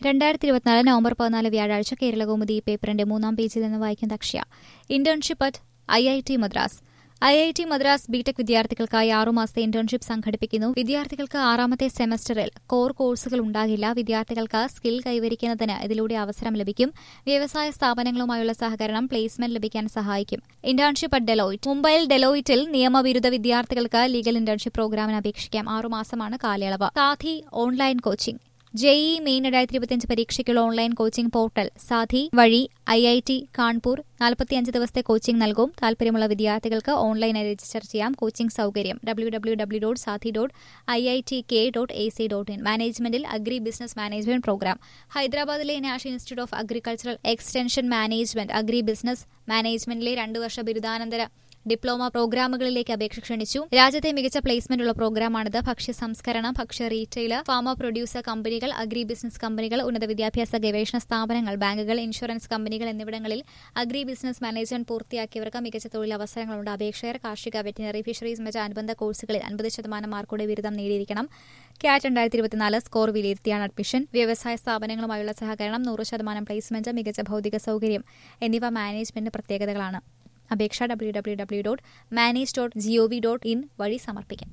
രണ്ടായിരത്തി ഇരുപത്തിനാല് നവംബർ പതിനാല് വ്യാഴാഴ്ച കേരളകൗമുദി പേപ്പറിന്റെ മൂന്നാം പേജിൽ നിന്ന് വായിക്കുന്ന Akshaya internship at I I T Madras I I T Madras B Tech വിദ്യാർത്ഥികൾക്കായി ആറുമാസത്തെ ഇന്റേൺഷിപ്പ് സംഘടിപ്പിക്കുന്നു വിദ്യാർത്ഥികൾക്ക് ആറാമത്തെ സെമസ്റ്ററിൽ കോർ കോഴ്സുകൾ ഉണ്ടാകില്ല വിദ്യാർത്ഥികൾക്ക് സ്കിൽ കൈവരിക്കുന്നതിന് ഇതിലൂടെ അവസരം ലഭിക്കും വ്യവസായ സ്ഥാപനങ്ങളുമായുള്ള സഹകരണം പ്ലേസ്മെന്റ് ലഭിക്കാൻ സഹായിക്കും ഇന്റേൺഷിപ്പ് അറ്റ് ഡെലോയിറ്റ് മുംബൈയിൽ ഡെലോയിറ്റിൽ നിയമബിരുദ വിദ്യാർത്ഥികൾക്ക് ലീഗൽ ഇന്റേൺഷിപ്പ് പ്രോഗ്രാമിന് അപേക്ഷിക്കാം ആറുമാസമാണ് കാലയളവ് സാധി ഓൺലൈൻ കോച്ചിംഗ് ജെഇ മെയിൻ രണ്ടായിരത്തി ഇരുപത്തിയഞ്ച് പരീക്ഷയ്ക്കുള്ള ഓൺലൈൻ കോച്ചിംഗ് പോർട്ടൽ സാധി വഴി ഐ ഐ ടി കാൺപൂർ നാൽപ്പത്തിയഞ്ച് ദിവസത്തെ കോച്ചിംഗ് നൽകും താൽപര്യമുള്ള വിദ്യാർത്ഥികൾക്ക് ഓൺലൈനായി രജിസ്റ്റർ ചെയ്യാം കോച്ചിംഗ് സൗകര്യം W W W dot sadhi dot I I T K dot A C dot in മാനേജ്മെന്റിൽ അഗ്രി ബിസിനസ് മാനേജ്മെന്റ് പ്രോഗ്രാം ഹൈദരാബാദിലെ national institute of agricultural extension management agri business മാനേജ്മെന്റിലെ രണ്ടു വർഷ ബിരുദാനന്തര ഡിപ്ലോമ പ്രോഗ്രാമുകളിലേക്ക് അപേക്ഷ ക്ഷണിച്ചു രാജ്യത്തെ മികച്ച പ്ലേസ്മെന്റ് ഉള്ള പ്രോഗ്രാമാണിത് ഭക്ഷ്യ സംസ്കരണം ഭക്ഷ്യ റീറ്റെയിൽ ഫാമ പ്രൊഡ്യൂസർ കമ്പനികൾ അഗ്രി ബിസിനസ് കമ്പനികൾ ഉന്നത വിദ്യാഭ്യാസ ഗവേഷണ സ്ഥാപനങ്ങൾ ബാങ്കുകൾ ഇൻഷുറൻസ് കമ്പനികൾ എന്നിവിടങ്ങളിൽ അഗ്രി ബിസിനസ് മാനേജ്മെന്റ് പൂർത്തിയാക്കിയവർക്ക് മികച്ച തൊഴിലവസരങ്ങളുണ്ട് അപേക്ഷകർ കാർഷിക വെറ്റിനറി ഫിഷറീസ് മറ്റ് അനുബന്ധ കോഴ്സുകളിൽ അൻപത് ശതമാനം മാർക്കോടെ ബിരുദം നേടിയിരിക്കണം ക്യാറ്റ് രണ്ടായിരത്തി ഇരുപത്തിനാല് സ്കോർ വിലയിരുത്തിയാണ് അഡ്മിഷൻ വ്യവസായ സ്ഥാപനങ്ങളുമായുള്ള സഹകരണം നൂറ് ശതമാനം പ്ലേസ്മെന്റ് മികച്ച ഭൗതിക സൗകര്യം എന്നിവ മാനേജ്മെന്റ് പ്രത്യേകതകളാണ് അപേക്ഷ W W W dot manage dot G O V dot in വഴി സമർപ്പിക്കാം